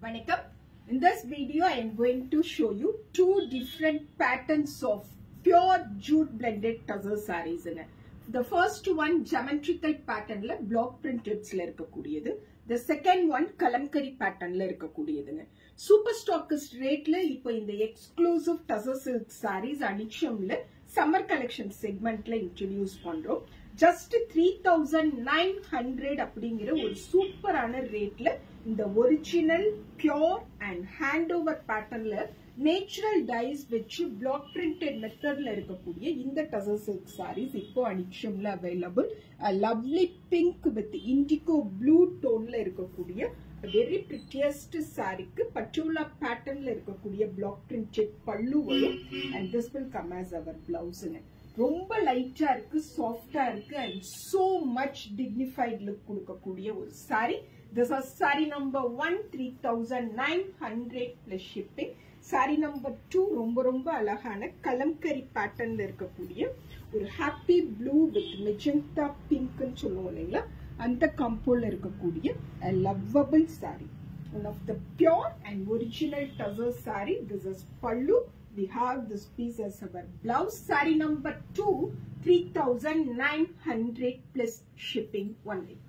Vanakkam. In this video, I am going to show you two different patterns of pure jute blended tussar sarees. in it. The first one geometrical patternல block printedல இருக்கக்கூடியது the second one Kalamkari patternல இருக்கக்கூடியதுங்க super stockist ரேட்ல இப்போ இந்த exclusive tussar silk sarees அனிச்சம்ல summer collection செக்மெண்ட்ல introduce பண்றோம் just three thousand nine hundred அப்படிங்கிற ஒரு சூப்பரான ரேட்ல இந்த original pure and hand over பேட்டர்ன்ல நேச்சுரல் டைஸ் வச்சு பிளாக் பிரிண்டட் மெத்தட்ல இருக்கக்கூடிய இந்த டசர் சில்க் சாரீஸ் இப்போ அனிக்ஷம்ல available lovely pink with indigo blue டோன்ல இருக்கக்கூடிய வெரி பிரிட்டியஸ்ட் சாரிக்கு பட்டுலா பேட்டர்ன்ல இருக்கக்கூடிய பிளாக் பிரிண்டட் பல்லு வரும் and this will come as our பிளவுஸ்னு ரொம்ப லைட்டா இருக்கு சாஃப்டா இருக்கு and so much dignified look கொடுக்கக்கூடிய ஒரு sari this are sari number one three thousand nine hundred plus shipping sari number two ரொம்ப ரொம்ப அழகான கலம்கரி பேட்டர்ன்ல இருக்கக்கூடிய ஒரு ஹாப்பி ப்ளூ வித் மெஜெண்டா பிங்க்னு சொல்லுவோம் இல்லைங்களா அந்த கம்போல இருக்கக்கூடிய lovable sari one of the pure and original tussar sari this is பல்லு we have this piece as our blouse saree number 2 3900 plus shipping only